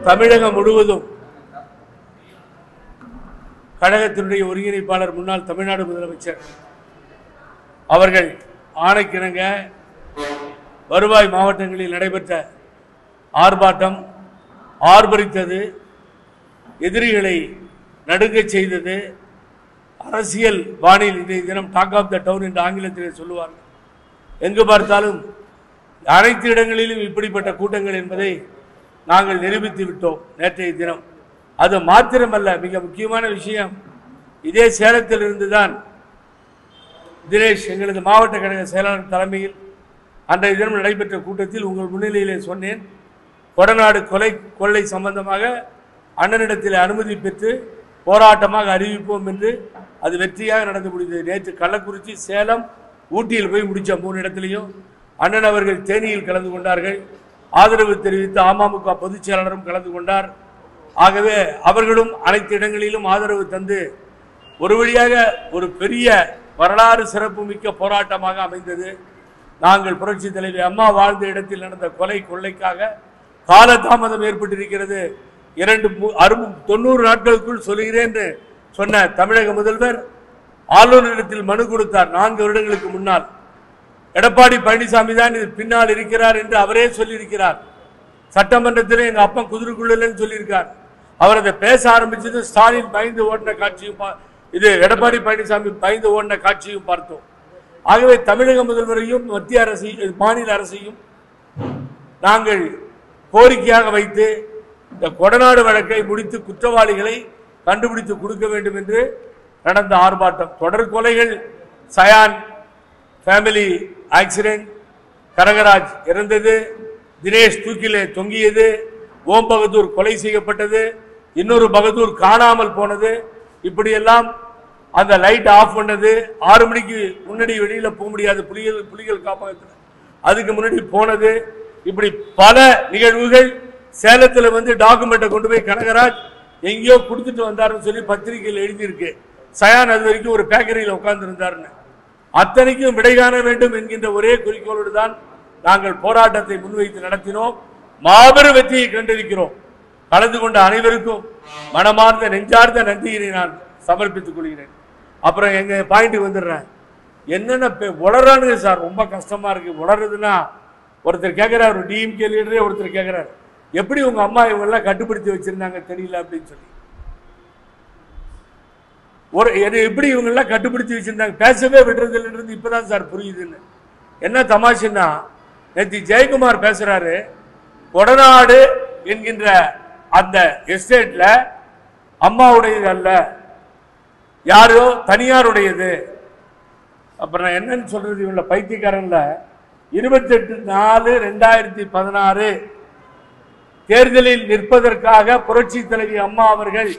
தமிழகம் முழுவதும் கழகத்தினுடைய ஒருங்கிணைப்பாளர் முன்னாள் தமிழ்நாடு முதலமைச்சர் அவர்கள் ஆணைக்கிணங்க வருவாய் மாவட்டங்களில் நடைபெற்ற ஆர்ப்பாட்டம் ஆர்ப்பரித்தது எதிரிகளை நடுங்கச் செய்தது அரசியல் பாணியில் இன்றைய தினம் டாக் ஆஃப் த டவுன் என்று ஆங்கிலத்திலே சொல்லுவார்கள் எங்கு பார்த்தாலும் அனைத்து இடங்களிலும் இப்படிப்பட்ட கூட்டங்கள் என்பதை நாங்கள் நிரூபித்து விட்டோம் நேற்றைய தினம் அது மாத்திரமல்ல மிக முக்கியமான விஷயம் இதே சேலத்தில் இருந்துதான் தினேஷ் எங்களது மாவட்ட கழக செயலாளர் தலைமையில் அன்றைய தினம் நடைபெற்ற கூட்டத்தில் உங்கள் முன்னிலையிலே சொன்னேன் கொடநாடு கொலை கொள்ளை சம்பந்தமாக அண்ணனிடத்தில் அனுமதி பெற்று போராட்டமாக அறிவிப்போம் என்று அது வெற்றியாக நடந்து முடிந்தது நேற்று கள்ளக்குறிச்சி சேலம் ஊட்டியில் போய் முடிச்ச மூணு இடத்துலையும் அண்ணன் அவர்கள் தேனியில் கலந்து கொண்டார்கள் ஆதரவு தெரிவித்து அமமுக பொதுச் செயலாளரும் கலந்து கொண்டார் ஆகவே அவர்களும் அனைத்து இடங்களிலும் ஆதரவு தந்து ஒரு வழியாக ஒரு பெரிய வரலாறு சிறப்புமிக்க போராட்டமாக அமைந்தது நாங்கள் புரட்சி தலைவி அம்மா வாழ்ந்த இடத்தில் நடந்த கொலை கொள்ளைக்காக காலதாமதம் ஏற்பட்டிருக்கிறது இரண்டு மு- அறுபது தொண்ணூறு நாட்களுக்குள் சொல்கிறேன் என்று சொன்ன தமிழக முதல்வர் ஆளுநரிடத்தில் மனு கொடுத்தார் நான்கு வருடங்களுக்கு முன்னால் எடப்பாடி பழனிசாமி தான் இது பின்னால் இருக்கிறார் என்று அவரே சொல்லியிருக்கிறார் சட்டமன்றத்தில் எங்க அப்பா குதிரைக்குள்ளன்னு சொல்லியிருக்கார் அவர் அதை பேச ஆரம்பிச்சது ஸ்டாலின் பயந்து ஓடின காட்சியும் பா- இது எடப்பாடி பழனிசாமி பயந்து ஓடின காட்சியும் பார்த்தோம் ஆகவே தமிழக முதல்வரையும் மத்திய அரசையும் மாநில அரசையும் நாங்கள் கோரிக்கையாக வைத்து இந்த கொடநாடு வழக்கை முடித்து குற்றவாளிகளை கண்டுபிடித்து கொடுக்க வேண்டும் என்று நடந்த ஆர்ப்பாட்டம் தொடர் கொலைகள் சயான் ஃபேமிலி ஆக்சிடென்ட் கனகராஜ் இறந்தது தினேஷ் தூக்கிலே தொங்கியது ஓம் பகதூர் கொலை செய்யப்பட்டது இன்னொரு பகதூர் காணாமல் போனது இப்படியெல்லாம் அந்த லைட் ஆஃப் பண்ணது ஆறு மணிக்கு முன்னாடி வெளியில போக முடியாது புலிகள் புலிகள் காப்பகத்தில் அதுக்கு முன்னாடி போனது இப்படி பல நிகழ்வுகள் சேலத்துல வந்து டாக்குமெண்ட்டை கொண்டு போய் கனகராஜ் எங்கேயோ கொடுத்துட்டு வந்தாருன்னு சொல்லி பத்திரிகையில் எழுதியிருக்கு சயான் அது வரைக்கும் ஒரு பேக்கரியில் உட்கார்ந்து இருந்தாருன்னு அத்தனைக்கும் விடை காண வேண்டும் என்கின்ற ஒரே குறிக்கோளோடு தான் நாங்கள் போராட்டத்தை முன்வைத்து நடத்தினோம் மாபெரும் வெற்றியை கண்டிருக்கிறோம் கலந்து கொண்ட அனைவருக்கும் மனமார்ந்த நெஞ்சார்ந்த நன்றியினை நான் சமர்ப்பித்துக் கொள்கிறேன் அப்புறம் எங்க பாயிண்ட்டுக்கு வந்துடுறேன் என்னென்ன பெ- உளறானுங்க சார் ரொம்ப கஷ்டமா இருக்கு உளறதுன்னா ஒருத்தர் கேட்கிறார் ஒரு டிஎம்கே லீடரே ஒருத்தர் கேட்கிறார் எப்படி உங்க அம்மா இவங்கெல்லாம் கட்டுப்படுத்தி வச்சிருந்தாங்க தெரியல அப்படின்னு சொல்லி ஒரு என்னை எப்படி இவங்கெல்லாம் கட்டுப்படுத்தி வச்சிருந்தாங்க பேசவே விடுறது இல்லைன்றது இப்பதான் சார் புரியுதுன்னு என்ன தமாஷுன்னா நேற்று ஜெயக்குமார் பேசுறாரு கொடநாடு என்கின்ற அந்த எஸ்டேட்ல அம்மாவுடையது அல்ல யாரோ தனியாருடையது அப்புறம் நான் என்னன்னு சொல்றது இவங்கள பைத்தியக்காரன்ல இருபத்தெட்டு நாலு ரெண்டாயிரத்தி பதினாறு தேர்தலில் நிற்பதற்காக புரட்சி தலைவி அம்மா அவர்கள்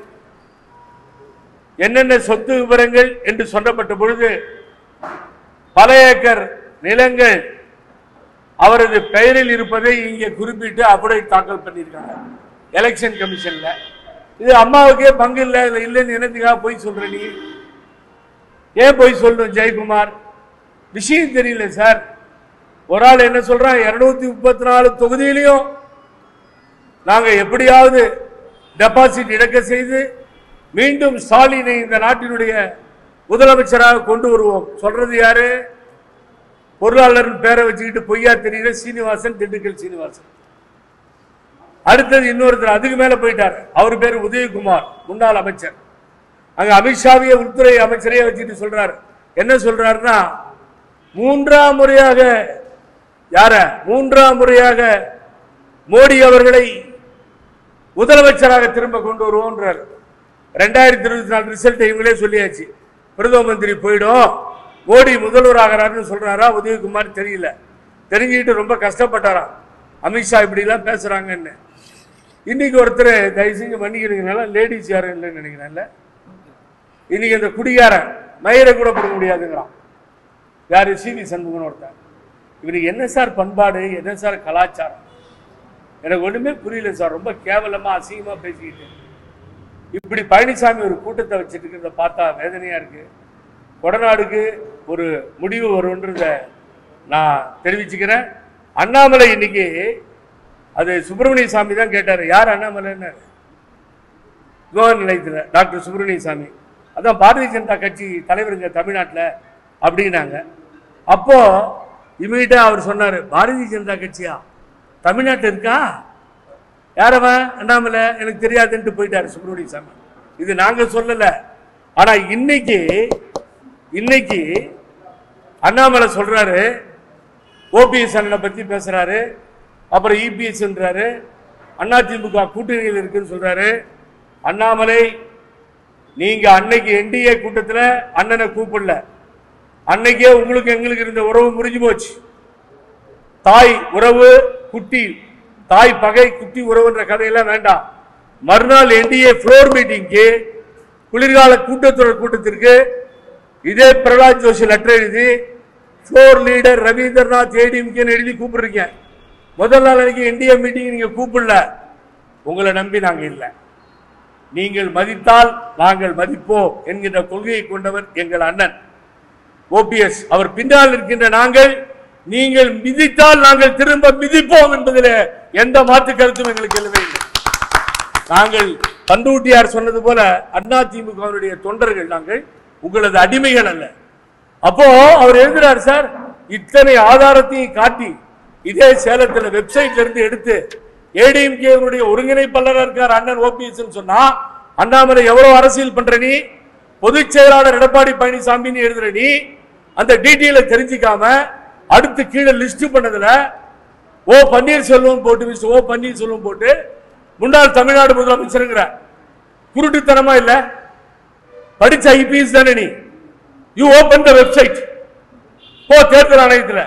என்னென்ன சொத்து விவரங்கள் என்று சொல்லப்பட்ட பொழுது பல ஏக்கர் நிலங்கள் அவரது பெயரில் இருப்பதை இங்கே குறிப்பிட்டு அப்படியே தாக்கல் பண்ணியிருக்காங்க எலெக்ஷன் கமிஷன்ல இது அம்மாவுக்கே பங்கு இல்லை இதுல இல்லைன்னு என்னத்துக்காக போய் சொல்ற நீ ஏன் போய் சொல்லணும் ஜெயக்குமார் விஷயம் தெரியல சார் ஒரு ஆள் என்ன சொல்றான் இருநூத்தி முப்பத்தி நாலு தொகுதியிலையும் நாங்க எப்படியாவது டெபாசிட் இழக்க செய்து மீண்டும் ஸ்டாலினை இந்த நாட்டினுடைய முதலமைச்சராக கொண்டு வருவோம் சொல்றது யாரு பொருளாளர் பேரை வச்சுக்கிட்டு பொய்யா தெரியுற சீனிவாசன் திண்டுக்கல் சீனிவாசன் அடுத்தது இன்னொருத்தர் அதுக்கு மேல போயிட்டார் அவர் பேர் உதயகுமார் முன்னாள் அமைச்சர் அங்க அமித்ஷாவிய உள்துறை அமைச்சரையே வச்சுட்டு சொல்றாரு என்ன சொல்றாருன்னா மூன்றாம் முறையாக யார மூன்றாம் முறையாக மோடி அவர்களை முதலமைச்சராக திரும்ப கொண்டு வருவோன்றார் ரெண்டாயிரத்தி இருபத்தி நாலு ரிசல்ட் இவங்களே சொல்லியாச்சு பிரதம மந்திரி போயிடும் மோடி முதல்வராகிறாருன்னு சொல்றாரா உதயகுமார் தெரியல தெரிஞ்சுக்கிட்டு ரொம்ப கஷ்டப்பட்டாராம் அமித்ஷா இப்படிலாம் பேசுறாங்கன்னு இன்னைக்கு ஒருத்தர் தயவு செஞ்சு மன்னிக்கிறீங்கனால லேடிஸ் யாரும் இல்லைன்னு நினைக்கிறேன்ல இன்னைக்கு இந்த குடிகாரன் மயிரை கூட கொடுக்க முடியாதுங்கிறான் யாரு சிவி சண்முகன் ஒருத்தன் இவனுக்கு என்ன சார் பண்பாடு என்ன சார் கலாச்சாரம் எனக்கு ஒண்ணுமே புரியல சார் ரொம்ப கேவலமா அசிங்கமா பேசிக்கிட்டு இப்படி பழனிசாமி ஒரு கூட்டத்தை வச்சுட்டு இருக்கிறத பார்த்தா வேதனையா இருக்கு கொடநாடுக்கு ஒரு முடிவு வரும்ன்றத நான் தெரிவிச்சுக்கிறேன் அண்ணாமலை இன்னைக்கு அது சுப்பிரமணிய சாமி தான் கேட்டார் யார் அண்ணாமலைன்னாரு விமான நிலையத்தில் டாக்டர் சுப்பிரமணிய சாமி அதான் பாரதிய ஜனதா கட்சி தலைவருங்க தமிழ்நாட்டில் அப்படின்னாங்க அப்போ இமீடியட்டா அவர் சொன்னார் பாரதிய ஜனதா கட்சியா தமிழ்நாட்டில் இருக்கா யாரவன் அண்ணாமலை எனக்கு தெரியாதுன்ட்டு போயிட்டாரு சுப்பிரமணிய சாமி இது நாங்க சொல்லல ஆனா இன்னைக்கு இன்னைக்கு அண்ணாமலை சொல்றாரு ஓபிஎஸ் அண்ணனை பத்தி பேசுறாரு அப்புறம் இபிஎஸ்ன்றாரு அதிமுக கூட்டணியில் இருக்குன்னு சொல்றாரு அண்ணாமலை நீங்க அன்னைக்கு என்டிஏ கூட்டத்தில் அண்ணனை கூப்பிடல அன்னைக்கே உங்களுக்கு எங்களுக்கு இருந்த உறவு முறிஞ்சு போச்சு தாய் உறவு குட்டி தாய் பகை குட்டி உறவுன்ற கதையெல்லாம் வேண்டாம் மறுநாள் என்டிஏ ஃப்ளோர் மீட்டிங்க்கு குளிர்கால கூட்டத்தொடர் கூட்டத்திற்கு இதே பிரகலாத் ஜோஷி லெட்டர் எழுதி ஃப்ளோர் லீடர் ரவீந்திரநாத் ஏடிஎம்கேன்னு எழுதி கூப்பிடுறீங்க முதல் நாள் அன்னைக்கு என்டிஏ மீட்டிங் நீங்க கூப்பிடல உங்களை நம்பி நாங்க இல்லை நீங்கள் மதித்தால் நாங்கள் மதிப்போம் என்கின்ற கொள்கையை கொண்டவர் எங்கள் அண்ணன் ஓபிஎஸ் அவர் பின்னால் இருக்கின்ற நாங்கள் நீங்கள் மிதித்தால் நாங்கள் திரும்ப மிதிப்போம் என்பதில் எந்த மாற்று கருத்தும் எங்களுக்கு இல்லவே இல்லை நாங்கள் பண்டூட்டியார் சொன்னது போல அண்ணா திமுகவினுடைய தொண்டர்கள் நாங்கள் உங்களது அடிமைகள் அல்ல அப்போ அவர் எழுதுறார் சார் இத்தனை ஆதாரத்தையும் காட்டி இதே சேலத்துல வெப்சைட்ல இருந்து எடுத்து ஏடிஎம்கே ஒருங்கிணைப்பாளராக இருக்கார் அண்ணன் ஓபிஎஸ் சொன்னா அண்ணாமலை எவ்வளவு அரசியல் பண்ற நீ பொதுச் செயலாளர் எடப்பாடி பழனிசாமின்னு எழுதுற நீ அந்த டீட்டெயில தெரிஞ்சுக்காம அடுத்து கீழே லிஸ்ட் பண்ணதுல ஓ பன்னீர்செல்வம் போட்டு மிஸ்டர் ஓ பன்னீர்செல்வம் போட்டு முன்னாள் தமிழ்நாடு முதலமைச்சருங்கிற குருட்டுத்தனமா இல்ல படிச்ச ஐபிஎஸ் தானே நீ யூ ஓபன் த வெப்சைட் போ தேர்தல் ஆணையத்துல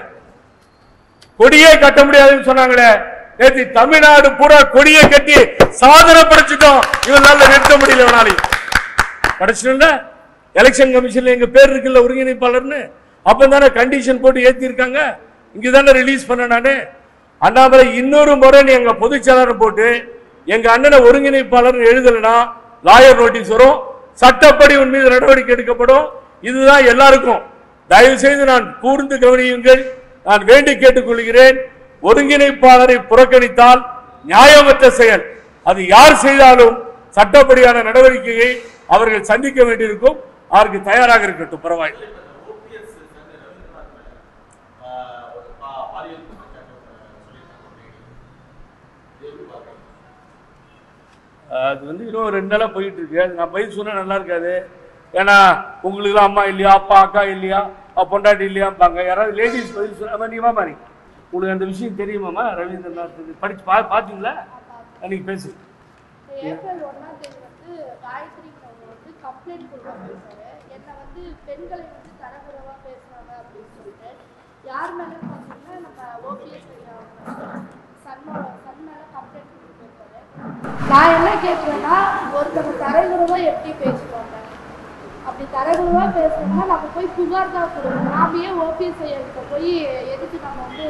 கொடியே கட்ட முடியாதுன்னு சொன்னாங்களே நேற்று தமிழ்நாடு பூரா கொடியை கட்டி சாதனை படைச்சிட்டோம் இவனால நிறுத்த முடியல இவனாலையும் படைச்சிட்டோம்ல எலெக்ஷன் கமிஷன்ல எங்க பேர் இருக்குல்ல ஒருங்கிணைப்பாளர்னு அப்ப தானே கண்டிஷன் போட்டு ஏத்தி இருக்காங்க இங்க தானே ரிலீஸ் பண்ண நானு அண்ணாமலை இன்னொரு முறை நீ எங்க பொதுச் செயலாளர் போட்டு எங்க அண்ணனை ஒருங்கிணைப்பாளர் எழுதலைன்னா லாயர் நோட்டீஸ் வரும் சட்டப்படி உன் மீது நடவடிக்கை எடுக்கப்படும் இதுதான் எல்லாருக்கும் தயவு செய்து நான் கூர்ந்து கவனியுங்கள் நான் வேண்டி கேட்டுக்கொள்கிறேன் ஒருங்கிணைப்பாளரை புறக்கணித்தால் நியாயமற்ற செயல் அது யார் செய்தாலும் சட்டப்படியான நடவடிக்கையை அவர்கள் சந்திக்க வேண்டியிருக்கும் அதற்கு தயாராக இருக்கட்டும் பரவாயில்லை ஓபிஎஸ் வந்து ரவீந்திரநாத் மேல ஆஹ், ஒரு பா- பாலியல் குற்றச்சாட்டு சொல்லியிருக்காங்க இது எப்படி பார்க்குறீங்க அது வந்து இன்னும் ரெண்டு நாளாக போயிட்டு இருக்கு அது நான் பதில் சொன்னா நல்லா இருக்காது ஏன்னா உங்களுக்குலாம் அம்மா இல்லையா அப்பா அக்கா இல்லையா அப்பா, பொண்டாட்டி இல்லையாம்பாங்க யாராவது லேடிஸ் பதில் சொன்னா நீ வாமா நீ உங்களுக்கு அந்த விஷயம் தெரியுமாம்மா ரவீந்திரநாத் இது படிச்சு பா பார்த்தீங்களா அன்னைக்கு பேசு ஏப்ரல் ஒன்றாம் தேதி வந்து காயத்ரிங்கிறவங்க வந்து கம்ப்ளைண்ட் கொடுக்க பேசுறாரு என்னை வந்து பெண்களை வந்து தரக்குறைவாக பேசுறாங்க அப்படின்னு சொல்லிட்டு யார் மேலே பார்த்தீங்கன்னா நம்ம ஓபிஎஸ் சன்னோட சன் மேலே கம்ப்ளைண்ட் கொடுத்துருக்காரு நான் என்ன கேட்குறேன்னா ஒருத்தவங்க தரகுறவாக எப்படி பேசுவாங்க அப்படி தரகுறவாக பேசணும்னா நம்ம போய் புகார் தான் கொடுக்கணும் நாம ஏன் ஓபிஎஸ் ஐயாக்கிட்ட போய் எதுக்கு நம்ம வந்து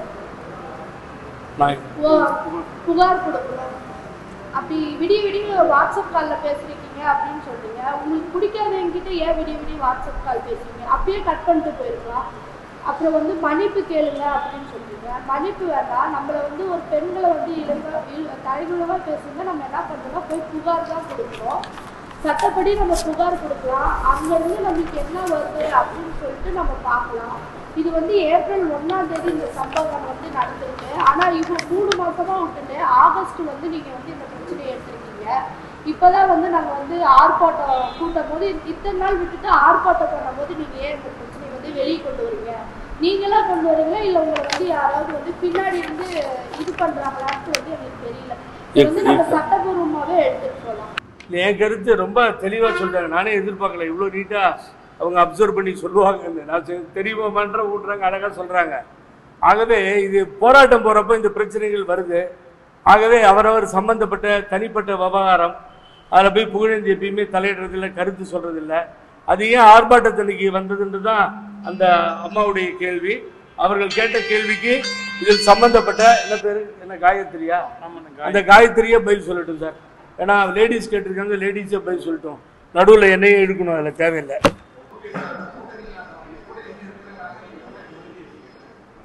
நான் ஓ, புகார் கொடுக்கணும் அப்படி விடிய விடிய வாட்ஸ்அப் காலில் பேசுறீங்க அப்படின்னு சொல்றீங்க உங்களுக்கு பிடிக்காதவங்கிட்ட ஏன் விடிய விடிய வாட்ஸ்அப் கால் பேசுறீங்க அப்பயே கட் பண்ணிட்டு போயிருக்கலாம் அப்புறம் வந்து மன்னிப்பு கேளுங்க அப்படின்னு சொல்றீங்க மன்னிப்பு வேண்டாம் நம்மளை வந்து ஒரு பெண்களை வந்து இழந்த தலைகுலவாக பேசுங்க நம்ம என்ன பண்ணுறோம்னா போய் புகார் தான் கொடுக்குறோம் சட்டப்படி நம்ம புகார் கொடுக்கலாம் அங்கேருந்து நம்மளுக்கு என்ன வருது அப்படின்னு சொல்லிட்டு நம்ம பார்க்கலாம் இது வந்து ஏப்ரல் ஒன்றாம் தேதி இந்த சம்பவம் வந்து நடந்திருக்கு ஆனால் இப்போ மூணு மாசமா விட்டுட்டு ஆகஸ்ட் வந்து நீங்கள் வந்து இந்த பிரச்சனையை எடுத்திருக்கீங்க இப்போதான் வந்து நாங்கள் வந்து ஆர்ப்பாட்டம் கூட்டும் போது இத்தனை நாள் விட்டுட்டு ஆர்ப்பாட்டம் பண்ணும்போது நீங்கள் ஏன் இந்த பிரச்சனையை வந்து வெளியே கொண்டு வரீங்க நீங்களா கொண்டு வரீங்களா இல்லை உங்களை வந்து யாராவது வந்து பின்னாடி இருந்து இது பண்ணுறாங்களான்னு வந்து எனக்கு தெரியல இது வந்து நம்ம சட்டபூர்வமாகவே எடுத்துகிட்டு போகலாம் இல்லை, என் கருத்து ரொம்ப தெளிவாக சொல்லிட்டாங்க நானே எதிர்பார்க்கல இவ்வளோ நீட்டாக அவங்க அப்சர்வ் பண்ணி சொல்லுவாங்கன்னு நான் சரி, தெரியுமான்ற விட்றாங்க அழகாக சொல்கிறாங்க ஆகவே இது போராட்டம் போகிறப்ப இந்த பிரச்சனைகள் வருது ஆகவே அவரவர் சம்பந்தப்பட்ட தனிப்பட்ட விவகாரம் அதில் போய் புகழேந்தி எப்பயுமே தலையிடுறதில்ல கருத்து சொல்கிறதில்ல அது ஏன் ஆர்ப்பாட்டத்தன்னைக்கு வந்ததுன்று தான் அந்த அம்மாவுடைய கேள்வி அவர்கள் கேட்ட கேள்விக்கு இதில் சம்பந்தப்பட்ட என்ன பேர் என்ன காயத்ரியா அந்த காயத்ரியே பதில் சொல்லட்டும் சார் ஏன்னா லேடிஸ் கேட்டிருக்காங்க லேடிஸே பதில் சொல்லட்டும் நடுவில் என்னையும் எடுக்கணும் அதில் தேவையில்லை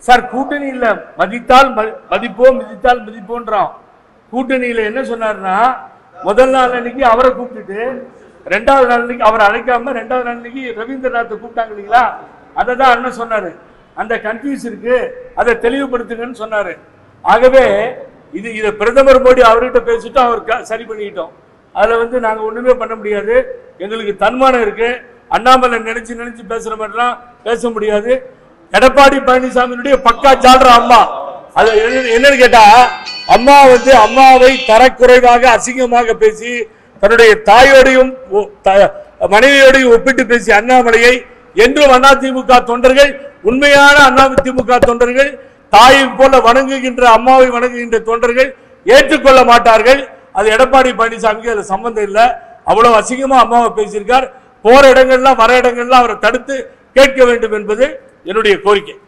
சார் கூட்டணியில் மதித்தால் ம- மதிப்போம் மிதித்தால் மிதிப்போன்றான் கூட்டணியில் என்ன சொன்னாருன்னா முதல் நாள் அன்னைக்கு அவரை கூப்பிட்டுட்டு ரெண்டாவது நாள் அன்னைக்கு அவரை அழைக்காம ரெண்டாவது நாள் அன்னைக்கு ரவீந்திரநாத்தை கூப்பிட்டாங்க இல்லைங்களா அதை தான் அண்ணன் சொன்னாரு அந்த கன்ஃபியூஸ் இருக்கு அதை தெளிவுபடுத்துங்கன்னு சொன்னாரு ஆகவே இது இதை பிரதமர் மோடி அவர்கிட்ட பேசிட்டு அவர் க- சரி பண்ணிக்கிட்டோம் அதுல வந்து நாங்க ஒண்ணுமே பண்ண முடியாது எங்களுக்கு தன்மானம் இருக்கு அண்ணாமலை நினைச்சு நினைச்சு பேசுற மாதிரிலாம் பேச முடியாது எடப்பாடி பழனிசாமியினுடைய பக்கா ஜால்ற அம்மா அது என்ன- என்னன்னு கேட்டா அம்மா வந்து அம்மாவை தரக்குறைவாக அசிங்கமாக பேசி தன்னுடைய தாயோடையும் ஒ- த- மனைவியோடையும் ஒப்பிட்டு பேசிய அண்ணாமலையை என்றும் அதிமுக தொண்டர்கள் உண்மையான அதிமுக தொண்டர்கள் தாயை போல வணங்குகின்ற அம்மாவை வணங்குகின்ற தொண்டர்கள் ஏற்றுக்கொள்ள மாட்டார்கள் அது எடப்பாடி பழனிசாமிக்கு அதுல சம்பந்தம் இல்லை அவ்வளவு அசிங்கமா அம்மாவை பேசியிருக்கார் போற இடங்கள்லாம் வர இடங்கள்லாம் அவரை தடுத்து கேட்க வேண்டும் என்பது என்னுடைய கோரிக்கை